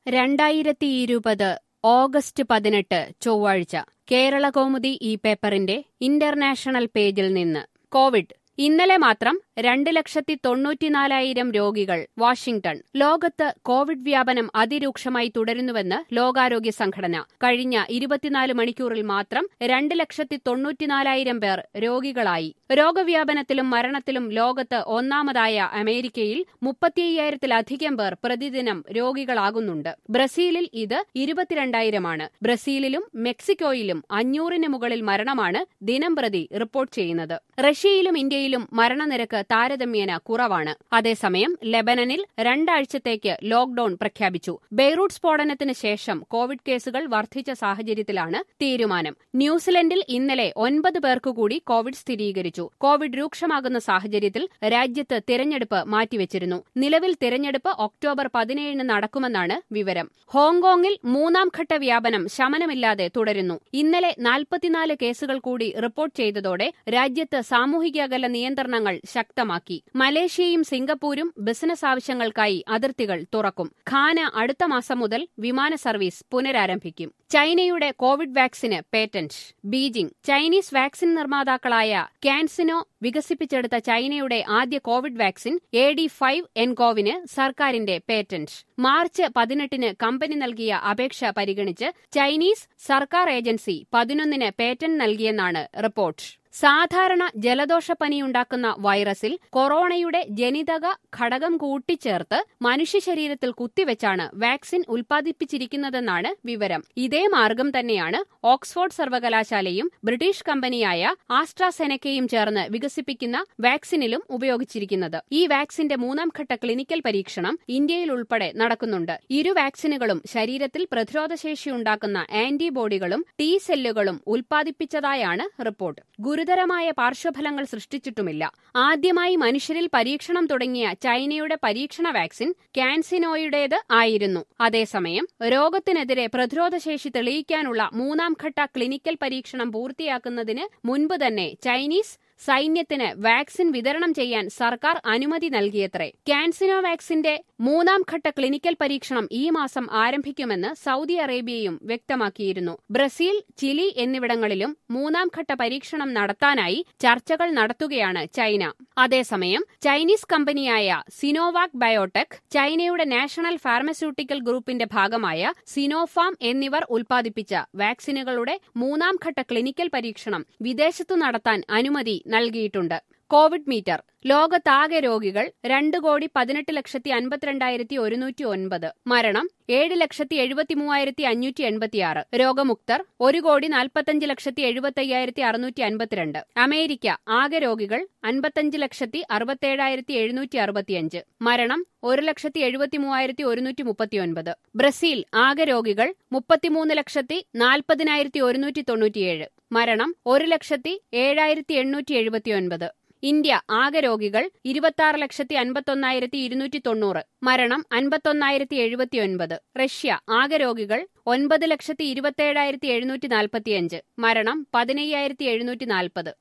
രണ്ടായിരത്തി ഇരുപത് ഓഗസ്റ്റ് പതിനെട്ട് ചൊവ്വാഴ്ച കേരളകൗമുദി ഈ പേപ്പറിന്റെ ഇന്റർനാഷണൽ പേജിൽ നിന്ന് കോവിഡ് ഇന്നലെ മാത്രം രണ്ട് ലക്ഷത്തി തൊണ്ണൂറ്റിനാലായിരം രോഗികൾ വാഷിംഗ്ടൺ ലോകത്ത് കോവിഡ് വ്യാപനം അതിരൂക്ഷമായി തുടരുന്നുവെന്ന് ലോകാരോഗ്യ സംഘടന കഴിഞ്ഞ ഇരുപത്തിനാല് മണിക്കൂറിൽ മാത്രം രണ്ട് ലക്ഷത്തി തൊണ്ണൂറ്റിനാലായിരം പേർ രോഗികളായി രോഗവ്യാപനത്തിലും മരണത്തിലും ലോകത്ത് ഒന്നാമതായ അമേരിക്കയിൽ മുപ്പത്തിയ്യായിരത്തിലധികം പേർ പ്രതിദിനം രോഗികളാകുന്നുണ്ട് ബ്രസീലിൽ ഇത് ഇരുപത്തിരണ്ടായിരമാണ് ബ്രസീലിലും മെക്സിക്കോയിലും അഞ്ഞൂറിന് മുകളിൽ മരണമാണ് ദിനംപ്രതി റിപ്പോർട്ട് ചെയ്യുന്നത് റഷ്യയിലും ഇന്ത്യയിലും മരണനിരക്ക് താരതമ്യേന കുറവാണ് അതേസമയം ലെബനനിൽ രണ്ടാഴ്ചത്തേക്ക് ലോക്ഡൌൺ പ്രഖ്യാപിച്ചു ബെയ്റൂട്ട് സ്ഫോടനത്തിന് ശേഷം കോവിഡ് കേസുകൾ വർദ്ധിച്ച സാഹചര്യത്തിലാണ് തീരുമാനം ന്യൂസിലൻഡിൽ ഇന്നലെ ഒൻപത് പേർക്കുകൂടി കോവിഡ് സ്ഥിരീകരിച്ചു കോവിഡ് രൂക്ഷമാകുന്ന സാഹചര്യത്തിൽ രാജ്യത്ത് തിരഞ്ഞെടുപ്പ് മാറ്റിവെച്ചിരുന്നു നിലവിൽ തിരഞ്ഞെടുപ്പ് ഒക്ടോബർ പതിനേഴിന് നടക്കുമെന്നാണ് വിവരം ഹോങ്കോങ്ങിൽ മൂന്നാം ഘട്ട വ്യാപനം ശമനമില്ലാതെ തുടരുന്നു ഇന്നലെ നാൽപ്പത്തിനാല് കേസുകൾ കൂടി റിപ്പോർട്ട് ചെയ്തതോടെ രാജ്യത്ത് സാമൂഹിക അകല നിയന്ത്രണങ്ങൾ ശക്തമാക്കി മലേഷ്യയും സിംഗപ്പൂരും ബിസിനസ് ആവശ്യങ്ങൾക്കായി അതിർത്തികൾ തുറക്കും ഖാന അടുത്ത മാസം മുതൽ വിമാന സർവീസ് പുനരാരംഭിക്കും ചൈനയുടെ കോവിഡ് വാക്സിന് പേറ്റന്റ് ബീജിംഗ് ചൈനീസ് വാക്സിൻ നിർമ്മാതാക്കളായ ക്യാൻസിനോ വികസിപ്പിച്ചെടുത്ത ചൈനയുടെ ആദ്യ Covid vaccine A D five എൻകോവിന് സർക്കാരിന്റെ പേറ്റന്റ് മാർച്ച് പതിനെട്ടിന് കമ്പനി നൽകിയ അപേക്ഷ പരിഗണിച്ച് ചൈനീസ് സർക്കാർ ഏജൻസി പതിനൊന്നിന് പേറ്റന്റ് നൽകിയെന്നാണ് റിപ്പോർട്ട് സാധാരണ ജലദോഷപ്പനിയുണ്ടാക്കുന്ന വൈറസിൽ കൊറോണയുടെ ജനിതക ഘടകം കൂട്ടിച്ചേർത്ത് മനുഷ്യ ശരീരത്തിൽ കുത്തിവെച്ചാണ് വാക്സിൻ ഉൽപ്പാദിപ്പിച്ചിരിക്കുന്നതെന്നാണ് വിവരം ഇതേ മാർഗം തന്നെയാണ് ഓക്സ്ഫോർഡ് സർവകലാശാലയും ബ്രിട്ടീഷ് കമ്പനിയായ ആസ്ട്രാസെനക്കയും ചേർന്ന് വികസിപ്പിക്കുന്ന വാക്സിനിലും ഉപയോഗിച്ചിരിക്കുന്നത് ഈ വാക്സിന്റെ മൂന്നാം ഘട്ട ക്ലിനിക്കൽ പരീക്ഷണം ഇന്ത്യയിൽ ഉൾപ്പെടെ നടക്കുന്നുണ്ട് ഇരു വാക്സിനുകളും ശരീരത്തിൽ പ്രതിരോധശേഷിയുണ്ടാക്കുന്ന ആന്റിബോഡികളും ടി സെല്ലുകളും ഉൽപ്പാദിപ്പിച്ചതായാണ് റിപ്പോർട്ട് ഗുരുതരമായ പാർശ്വഫലങ്ങൾ സൃഷ്ടിച്ചിട്ടുമില്ല ആദ്യമായി മനുഷ്യരിൽ പരീക്ഷണം തുടങ്ങിയ ചൈനയുടെ പരീക്ഷണ വാക്സിൻ കാൻസിനോയുടേത് ആയിരുന്നു അതേസമയം രോഗത്തിനെതിരെ പ്രതിരോധശേഷി തെളിയിക്കാനുള്ള മൂന്നാം ഘട്ട ക്ലിനിക്കൽ പരീക്ഷണം പൂർത്തിയാക്കുന്നതിന് മുൻപ് തന്നെ ചൈനീസ് സൈന്യത്തിന് വാക്സിൻ വിതരണം ചെയ്യാൻ സർക്കാർ അനുമതി നൽകിയത്രേ കാൻസിനോ വാക്സിന്റെ മൂന്നാം ഘട്ട ക്ലിനിക്കൽ പരീക്ഷണം ഈ മാസം ആരംഭിക്കുമെന്ന് സൗദി അറേബ്യയും വ്യക്തമാക്കിയിരുന്നു ബ്രസീൽ ചിലി എന്നിവിടങ്ങളിലും മൂന്നാം ഘട്ട പരീക്ഷണം നടത്താനായി ചർച്ചകൾ നടത്തുകയാണ് ചൈന അതേസമയം ചൈനീസ് കമ്പനിയായ സിനോവാക് ബയോടെക് ചൈനയുടെ നാഷണൽ ഫാർമസ്യൂട്ടിക്കൽ ഗ്രൂപ്പിന്റെ ഭാഗമായ സിനോഫാം എന്നിവർ ഉൽപ്പാദിപ്പിച്ച വാക്സിനുകളുടെ മൂന്നാം ഘട്ട ക്ലിനിക്കൽ പരീക്ഷണം വിദേശത്തു നടത്താൻ അനുമതി നൽകിയിട്ടുണ്ട് കോവിഡ് മീറ്റർ ലോകത്താകെ രോഗികൾ രണ്ട് കോടി പതിനെട്ട് ലക്ഷത്തി അൻപത്തിരണ്ടായിരത്തി ഒരുന്നൂറ്റി ഒൻപത് മരണം ഏഴ് ലക്ഷത്തി എഴുപത്തി മൂവായിരത്തി അഞ്ഞൂറ്റി എൺപത്തിയാറ് രോഗമുക്തർ ഒരു കോടി നാൽപ്പത്തഞ്ച് ലക്ഷത്തി എഴുപത്തയ്യായിരത്തി അറുന്നൂറ്റി അൻപത്തിരണ്ട് അമേരിക്ക ആകെ രോഗികൾ അൻപത്തഞ്ച് ലക്ഷത്തി അറുപത്തേഴായിരത്തി എഴുന്നൂറ്റി അറുപത്തിയഞ്ച് മരണം ഒരു ലക്ഷത്തി എഴുപത്തി മൂവായിരത്തി ഒരുന്നൂറ്റി മുപ്പത്തിയൊൻപത് ബ്രസീൽ ആകെ രോഗികൾ മുപ്പത്തിമൂന്ന് ലക്ഷത്തി നാൽപ്പതിനായിരത്തി ഒരുന്നൂറ്റി തൊണ്ണൂറ്റിയേഴ് മരണം ഒരു ലക്ഷത്തി ഏഴായിരത്തി എണ്ണൂറ്റി എഴുപത്തിയൊൻപത് ഇന്ത്യ ആകെ രോഗികൾ ഇരുപത്തിയാറ് ലക്ഷത്തി അൻപത്തൊന്നായിരത്തി ഇരുന്നൂറ്റി തൊണ്ണൂറ് മരണം അൻപത്തൊന്നായിരത്തി എഴുപത്തിയൊൻപത് റഷ്യ ആകെ രോഗികൾ ഒൻപത് ലക്ഷത്തി ഇരുപത്തിയേഴായിരത്തി എഴുന്നൂറ്റി നാൽപ്പത്തിയഞ്ച് മരണം പതിനയ്യായിരത്തി എഴുന്നൂറ്റി നാൽപ്പത്